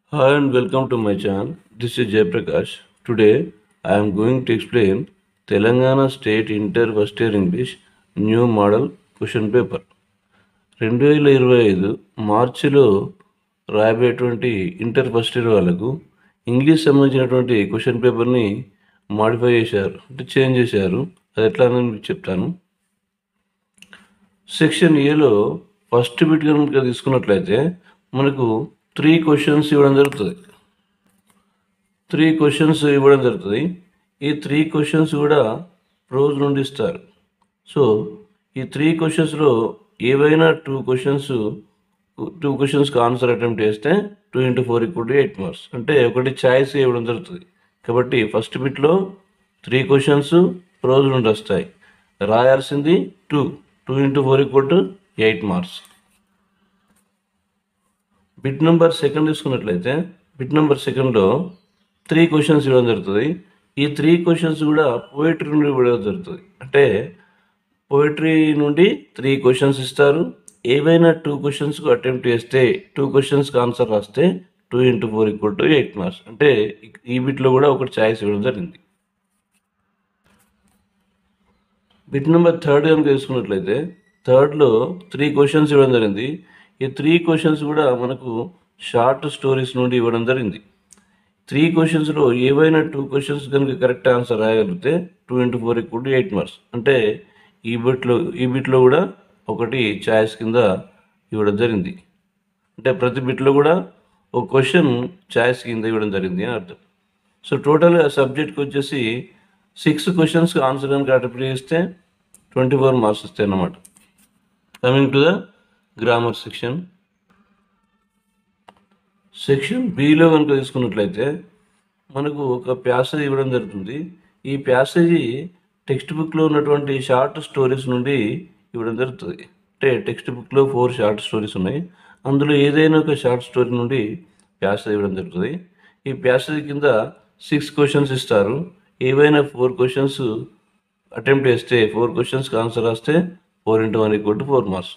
Hi and welcome to my channel. This is Jayaprakash. Today I am going to explain Telangana State Inter First Year English New Model Question Paper. రెండు వేల ఇరవై ఐదు మార్చిలో రాయబోయేటువంటి inter first year వాళ్ళకు English సంబంధించినటువంటి question పేపర్ని modify చేశారు అంటే చేంజ్ చేశారు అది ఎట్లా అని మీకు చెప్తాను సెక్షన్ ఏలో ఫస్ట్ బిట్ కనుక తీసుకున్నట్లయితే మనకు త్రీ క్వశ్చన్స్ ఇవ్వడం జరుగుతుంది త్రీ క్వశ్చన్స్ ఇవ్వడం జరుగుతుంది ఈ త్రీ క్వశ్చన్స్ కూడా రోజు నుండి ఇస్తారు సో ఈ త్రీ క్వశ్చన్స్లో ఏవైనా టూ క్వశ్చన్స్ టూ క్వశ్చన్స్కి ఆన్సర్ అటెంప్ట్ చేస్తే two into four equal eight marks అంటే ఒకటి ఛాయిస్ ఇవ్వడం జరుగుతుంది కాబట్టి ఫస్ట్ బిట్లో త్రీ క్వశ్చన్స్ రోజు నుండి వస్తాయి రాయాల్సింది two two into four equal to eight marks bit number second తీసుకున్నట్లయితే బిట్ నెంబర్ సెకండ్లో త్రీ క్వశ్చన్స్ ఇవ్వడం జరుగుతుంది ఈ త్రీ క్వశ్చన్స్ కూడా పోయిటరీ నుండి ఇవ్వడం జరుగుతుంది అంటే పోయిటరీ నుండి త్రీ క్వశ్చన్స్ ఇస్తారు ఏవైనా టూ క్వశ్చన్స్కు అటెంప్ట్ చేస్తే టూ క్వశ్చన్స్కి ఆన్సర్ రాస్తే two into four equal to eight marks అంటే ఈ బిట్లో కూడా ఒకటి ఛాయిస్ ఇవ్వడం జరిగింది బిట్ నెంబర్ థర్డ్ కనుక తీసుకున్నట్లయితే థర్డ్లో త్రీ క్వశ్చన్స్ ఇవ్వడం జరిగింది ఈ త్రీ క్వశ్చన్స్ కూడా మనకు షార్ట్ స్టోరీస్ నుండి ఇవ్వడం జరిగింది త్రీ క్వశ్చన్స్లో ఏవైనా టూ క్వశ్చన్స్ కనుక కరెక్ట్ ఆన్సర్ రాయగలిగితే two into four equal to eight marks అంటే ఈ బిట్లో ఈ బిట్లో కూడా ఒకటి ఛాయిస్ కింద ఇవ్వడం జరిగింది అంటే ప్రతి బిట్లో కూడా ఒక క్వశ్చన్ ఛాయిస్ కింద ఇవ్వడం జరిగింది అని అర్థం సో టోటల్గా సబ్జెక్ట్కి వచ్చేసి సిక్స్ క్వశ్చన్స్కి ఆన్సర్ కనుక అటెంప్ట్ చేస్తే ట్వంటీ ఫోర్ మార్క్స్ వస్తాయి అన్నమాట coming to the grammar section section బిలో కనుక తీసుకున్నట్లయితే మనకు ఒక ప్యాసేజ్ ఇవ్వడం జరుగుతుంది ఈ ప్యాసేజీ టెక్స్ట్ బుక్లో ఉన్నటువంటి షార్ట్ స్టోరీస్ నుండి ఇవ్వడం జరుగుతుంది అంటే టెక్స్ట్ బుక్లో ఫోర్ షార్ట్ స్టోరీస్ ఉన్నాయి అందులో ఏదైనా ఒక షార్ట్ స్టోరీ నుండి ప్యాసేజ్ ఇవ్వడం జరుగుతుంది ఈ ప్యాసేజ్ కింద సిక్స్ క్వశ్చన్స్ ఇస్తారు ఏవైనా ఫోర్ క్వశ్చన్స్ అటెంప్ట్ చేస్తే ఫోర్ క్వశ్చన్స్కి ఆన్సర్ రాస్తే four into one equal to four marks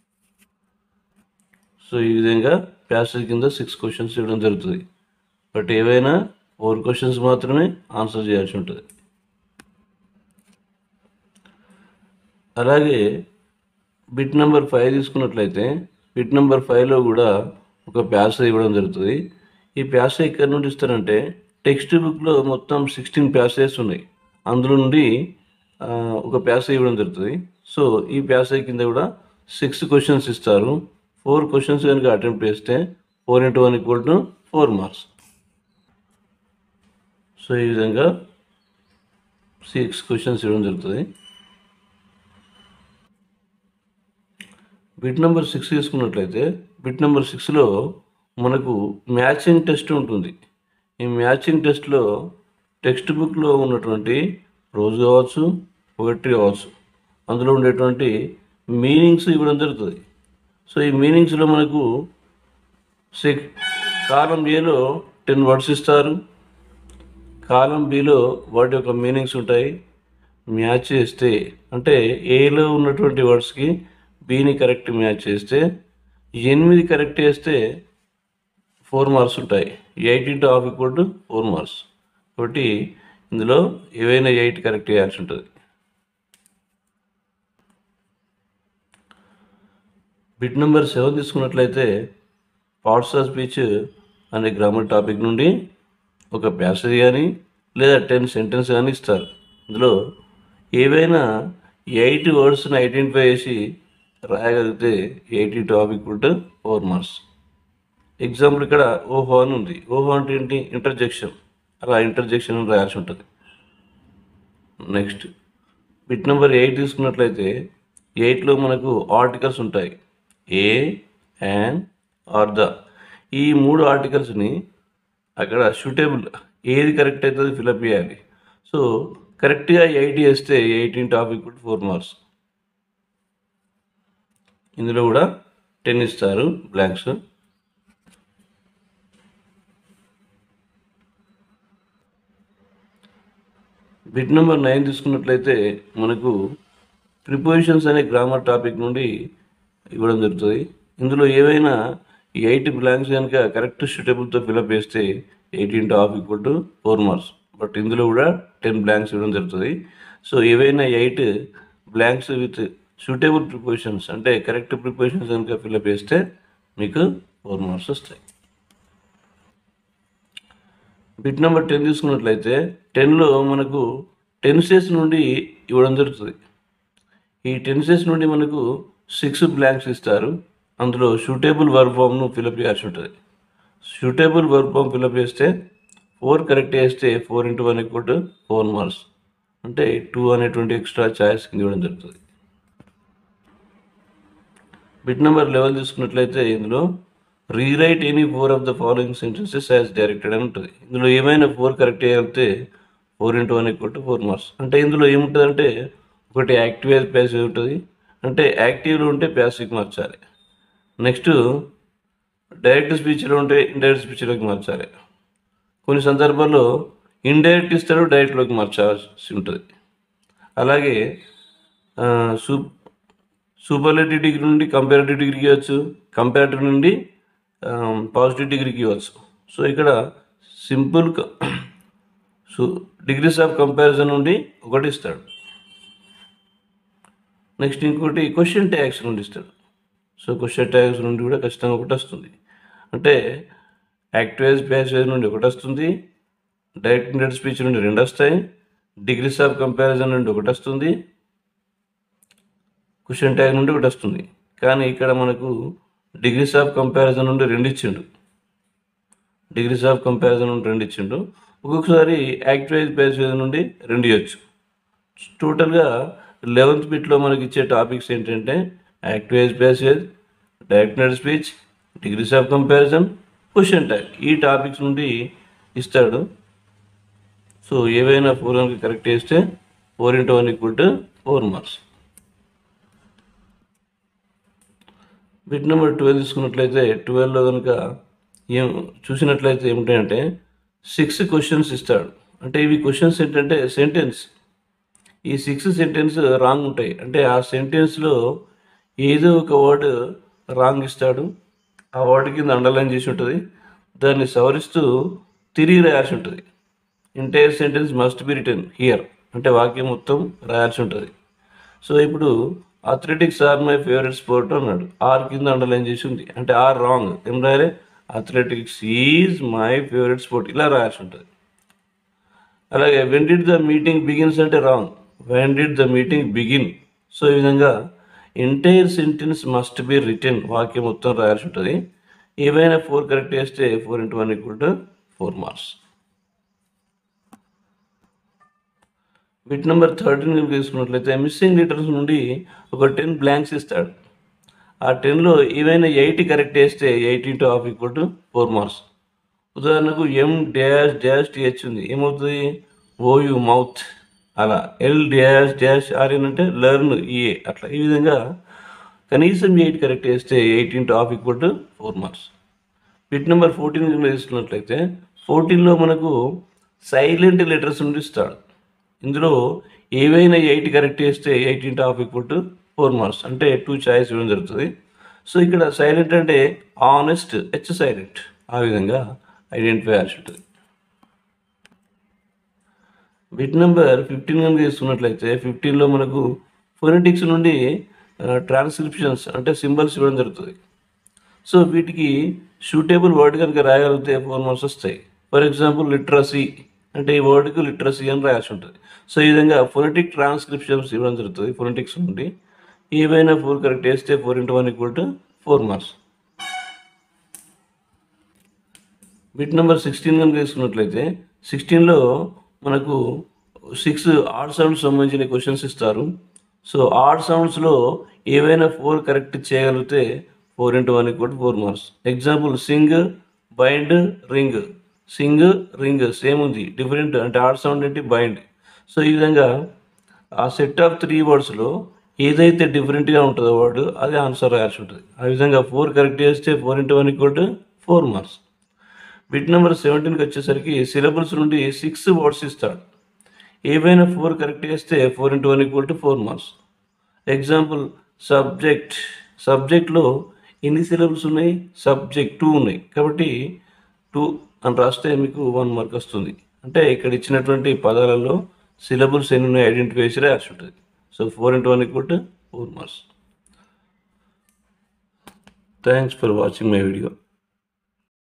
so ఈ విధంగా ప్యాసేజ్ కింద సిక్స్ క్వశ్చన్స్ ఇవ్వడం జరుగుతుంది బట్ ఏవైనా ఫోర్ క్వశ్చన్స్ మాత్రమే ఆన్సర్ చేయాల్సి ఉంటుంది అలాగే బిట్ నెంబర్ ఫైవ్ తీసుకున్నట్లయితే బిట్ నెంబర్ ఫైవ్లో కూడా ఒక ప్యాసేజ్ ఇవ్వడం జరుగుతుంది ఈ ప్యాసేజ్ ఎక్కడి నుండి ఇస్తారంటే టెక్స్ట్ బుక్లో మొత్తం సిక్స్టీన్ ప్యాసేజెస్ ఉన్నాయి అందులో నుండి ఆ, ఒక ప్యాసేజ్ ఇవ్వడం జరుగుతుంది సో ఈ ప్యాసేజ్ కింద కూడా సిక్స్ క్వశ్చన్స్ ఇస్తారు ఫోర్ క్వశ్చన్స్ కనుక అటెంప్ట్ చేస్తే four into one equal to four marks so ఈ విధంగా సిక్స్ క్వశ్చన్స్ ఇవ్వడం జరుగుతుంది బిట్ నెంబర్ సిక్స్ తీసుకున్నట్లయితే బిట్ నెంబర్ సిక్స్లో మనకు మ్యాచింగ్ టెస్ట్ ఉంటుంది ఈ మ్యాచింగ్ టెస్ట్లో టెక్స్ట్ బుక్లో ఉన్నటువంటి రోజు కావచ్చు పోయిటరీ కావచ్చు అందులో ఉండేటువంటి మీనింగ్స్ ఇవ్వడం జరుగుతుంది సో ఈ మీనింగ్స్లో మనకు సిక్ కాలం ఏలో టెన్ వర్డ్స్ ఇస్తారు కాలం బిలో వాటి యొక్క మీనింగ్స్ ఉంటాయి మ్యాచ్ చేస్తే అంటే ఏలో ఉన్నటువంటి వర్డ్స్కి బీని కరెక్ట్ మ్యాచ్ చేస్తే ఎనిమిది కరెక్ట్ చేస్తే ఫోర్ మార్క్స్ ఉంటాయి eight into half equal to four marks కాబట్టి ఇందులో ఏవైనా ఎయిట్ కరెక్ట్ చేయాల్సి ఉంటుంది బిట్ నెంబర్ సెవెన్ తీసుకున్నట్లయితే పార్ట్స్ ఆఫ్ స్పీచ్ అనే గ్రామర్ టాపిక్ నుండి ఒక ప్యాసేజ్ కానీ లేదా టెన్ సెంటెన్స్ కానీ ఇస్తారు ఇందులో ఏవైనా ఎయిట్ వర్డ్స్ని ఐడెంటిఫై చేసి రాయగలిగితే ఎయిటీ టాపిక్ ఉంటే ఫోర్ మార్క్స్ ఎగ్జాంపుల్ ఇక్కడ ఓహో అని ఉంది ఓహో అంటే ఏంటి ఇంటర్జెక్షన్ అలా ఇంటర్జెక్షన్ అని రాయాల్సి ఉంటుంది నెక్స్ట్ బిట్ నెంబర్ ఎయిట్ తీసుకున్నట్లయితే ఎయిట్లో మనకు ఆర్టికల్స్ ఉంటాయి ఏ అండ్ ఆర్ ద ఈ మూడు ఆర్టికల్స్ని అక్కడ సూటబుల్ ఏది కరెక్ట్ అవుతుంది ఫిలప్ చేయాలి సో కరెక్ట్గా ఎయిట్ చేస్తే ఎయిటీన్ టాపిక్ ఫోర్ మార్క్స్ ఇందులో కూడా టెన్ ఇస్తారు బ్లాంక్స్ బిట్ నెంబర్ నైన్ తీసుకున్నట్లయితే మనకు ప్రిపోజిషన్స్ అనే గ్రామర్ టాపిక్ నుండి ఇవ్వడం జరుగుతుంది ఇందులో ఏవైనా ఈ ఎయిట్ బ్లాంక్స్ కనుక కరెక్ట్ సూటబుల్తో ఫిలప్ చేస్తే eight into half equal to four marks but ఇందులో కూడా టెన్ బ్లాంక్స్ ఇవ్వడం జరుగుతుంది సో ఏవైనా eight blanks with suitable prepositions అంటే కరెక్ట్ ప్రిపోజిషన్స్ కనుక ఫిలప్ చేస్తే మీకు ఫోర్ మార్క్స్ వస్తాయి బిట్ నెంబర్ టెన్ తీసుకున్నట్లయితే టెన్లో మనకు టెన్సెస్ నుండి ఇవ్వడం జరుగుతుంది ఈ టెన్సెస్ నుండి మనకు సిక్స్ బ్లాంక్స్ ఇస్తారు అందులో సూటేబుల్ వర్బ్ ఫామ్ను ఫిలప్ చేయాల్సి ఉంటుంది సూటేబుల్ వర్బ్ ఫామ్ ఫిలప్ చేస్తే ఫోర్ కరెక్ట్ చేస్తే four into one equal to four marks అంటే టూ అనేటువంటి ఎక్స్ట్రా ఛాయిస్ కింద ఇవ్వడం జరుగుతుంది బిట్ నెంబర్ లెవెల్ తీసుకున్నట్లయితే ఇందులో rewrite any four of the following sentences as directed అని ఉంటుంది ఇందులో ఏమైనా ఫోర్ కరెక్ట్ చేయగలిగితే four into one equal to four marks అంటే ఇందులో ఏముంటుంది అంటే ఒకటి యాక్టివ్ ప్యాసివ్ ఉంటుంది అంటే యాక్టివ్లో ఉంటే ప్యాసివ్కి మార్చాలి నెక్స్ట్ డైరెక్ట్ స్పీచ్లో ఉంటే ఇండైరెక్ట్ స్పీచ్లోకి మార్చాలి కొన్ని సందర్భాల్లో ఇండైరెక్ట్ ఇస్తాడు డైరెక్ట్లోకి మార్చాల్సి ఉంటుంది అలాగే సూ సూపర్లేటివ్ డిగ్రీ నుండి కంపారిటివ్ డిగ్రీకి ఇవ్వచ్చు కంపారిటివ్ నుండి పాజిటివ్ డిగ్రీకి ఇవ్వచ్చు సో ఇక్కడ simple so degrees of comparison నుండి ఒకటి ఇస్తాడు నెక్స్ట్ ఇంకోటి క్వశ్చన్ ట్యాగ్స్ నుండి ఇస్తాడు సో క్వశ్చన్ ట్యాగ్స్ నుండి కూడా ఖచ్చితంగా ఒకటి వస్తుంది అంటే యాక్టివైజ్ ప్యాసేజ్ నుండి ఒకటి వస్తుంది డైరెక్ట్ ఇండెడ్ స్పీచ్ నుండి రెండు వస్తాయి డిగ్రీస్ ఆఫ్ కంపారిజన్ నుండి ఒకటి వస్తుంది క్వశ్చన్ ట్యాగ్ నుండి ఒకటి వస్తుంది కానీ ఇక్కడ మనకు డిగ్రీస్ ఆఫ్ కంపారిజన్ నుండి రెండు ఇచ్చిండు డిగ్రీస్ ఆఫ్ కంపారిజన్ నుండి రెండు ఇచ్చిండు ఒక్కొక్కసారి యాక్టివైజ్ ప్యాసేజ్ నుండి రెండు ఇవ్వచ్చు టోటల్గా లెవెంత్ బిట్లో మనకి ఇచ్చే టాపిక్స్ ఏంటంటే active voice passage direct speech degrees of comparison question tag ఈ టాపిక్స్ నుండి ఇస్తాడు సో ఏవైనా ఫోర్ కనుక కరెక్ట్ చేస్తే four into one equal to four marks bit number twelve తీసుకున్నట్లయితే ట్వెల్వ్లో కనుక ఏం చూసినట్లయితే ఏమిటంటే సిక్స్ క్వశ్చన్స్ ఇస్తాడు అంటే ఇవి క్వశ్చన్స్ ఏంటంటే సెంటెన్స్ ఈ సిక్స్ సెంటెన్స్ రాంగ్ ఉంటాయి అంటే ఆ సెంటెన్స్లో ఏదో ఒక వర్డ్ రాంగ్ ఇస్తాడు ఆ వర్డ్ కింద అండర్లైన్ చేసి ఉంటుంది దాన్ని సవరిస్తూ తిరిగి రాయాల్సి ఉంటుంది entire sentence must be return here అంటే వాక్యం మొత్తం రాయాల్సి ఉంటుంది సో ఇప్పుడు athletics are my favourite sport అన్నాడు ఆర్ కింద అండర్లైన్ చేసి ఉంది అంటే ఆర్ రాంగ్ ఏం రాయాలి athletics is my favourite sport ఇలా రాయాల్సి ఉంటుంది అలాగే when did the meeting begins అంటే wrong when did the meeting begin so ఈ విధంగా entire sentence must be return వాక్యం మొత్తం రాయాల్సి ఉంటుంది ఏవైనా ఫోర్ కరెక్ట్ చేస్తే four into one equal to four marks bit number thirteen కనుక తీసుకున్నట్లయితే మిస్సింగ్ లీటర్స్ నుండి ఒక టెన్ బ్లాంక్స్ ఇస్తాడు ఆ టెన్లో ఏవైనా ఎయిట్ కరెక్ట్ చేస్తే eight into half equal to four marks ఉదాహరణకు ఎం డాష్ డాష్ టిహెచ్ ఉంది ఏమవుతుంది ఓయు మౌత్ అలా ఎల్ డాష్ డాష్ ఆర్ఎన్ అంటే లెర్న్ ఈఏ అట్లా ఈ విధంగా కనీసం ఎయిట్ కరెక్ట్ చేస్తే eight into half equal to four marks bit number fourteen కింద తీసుకున్నట్లయితే ఫోర్టీన్లో మనకు సైలెంట్ లెటర్స్ నుండి ఇస్తాడు ఇందులో ఏవైనా ఎయిట్ కరెక్ట్ చేస్తే eight into half equal to four marks అంటే టూ ఛాయిస్ ఇవ్వడం జరుగుతుంది సో ఇక్కడ సైలెంట్ అంటే ఆనెస్ట్ హెచ్ సైలెంట్ ఆ విధంగా ఐడెంటిఫై చేయాల్సి ఉంటుంది బిట్ నెంబర్ ఫిఫ్టీన్ కనుక తీసుకున్నట్లయితే ఫిఫ్టీన్లో మనకు ఫొనెటిక్స్ నుండి ట్రాన్స్క్రిప్షన్స్ అంటే సింబల్స్ ఇవ్వడం జరుగుతుంది సో వీటికి సూటేబుల్ వర్డ్ కనుక రాయగలిగితే ఫోర్ మార్క్స్ వస్తాయి ఫర్ ఎగ్జాంపుల్ లిటరసీ అంటే ఈ వర్డ్కి లిటరసీ అని రాయాల్సి ఉంటుంది సో ఈ విధంగా ఫొనెటిక్ ట్రాన్స్క్రిప్షన్స్ ఇవ్వడం జరుగుతుంది ఫొనెటిక్స్ నుండి ఏవైనా ఫోర్ కరెక్ట్ వేస్తే four into one equal to four marks bit number sixteen కనుక తీసుకున్నట్లయితే సిక్స్టీన్లో మనకు సిక్స్ ఆడ్ సౌండ్స్ సంబంధించిన క్వశ్చన్స్ ఇస్తారు సో ఆడ్ సౌండ్స్లో ఏవైనా ఫోర్ కరెక్ట్ చేయగలిగితే four into one equal four marks example sing bind ring sing ring same ఉంది డిఫరెంట్ అంటే ఆడ్ సౌండ్ ఏంటి బైండ్ సో ఈ విధంగా ఆ సెట్ ఆఫ్ త్రీ వర్డ్స్లో ఏదైతే డిఫరెంట్గా ఉంటుందో వర్డ్ అదే ఆన్సర్ రాయాల్సి ఉంటుంది ఆ విధంగా ఫోర్ కరెక్ట్ చేస్తే four into one equal to four marks bit number సెవెంటీన్కి వచ్చేసరికి సిలబుల్స్ నుండి సిక్స్ వర్డ్స్ ఇస్తాడు ఏవైనా ఫోర్ కరెక్ట్ చేస్తే four into one equal to four marks example subject సబ్జెక్ట్లో ఎన్ని సిలబుల్స్ ఉన్నాయి సబ్జెక్ట్ టూ ఉన్నాయి కాబట్టి టూ అని రాస్తే మీకు వన్ మార్క్ వస్తుంది అంటే ఇక్కడ ఇచ్చినటువంటి పదాలలో సిలబుల్స్ ఎన్ని ఉన్నాయి ఐడెంటిఫై చేసి రాసి ఉంటుంది so four into one equal to four marks thanks for watching my video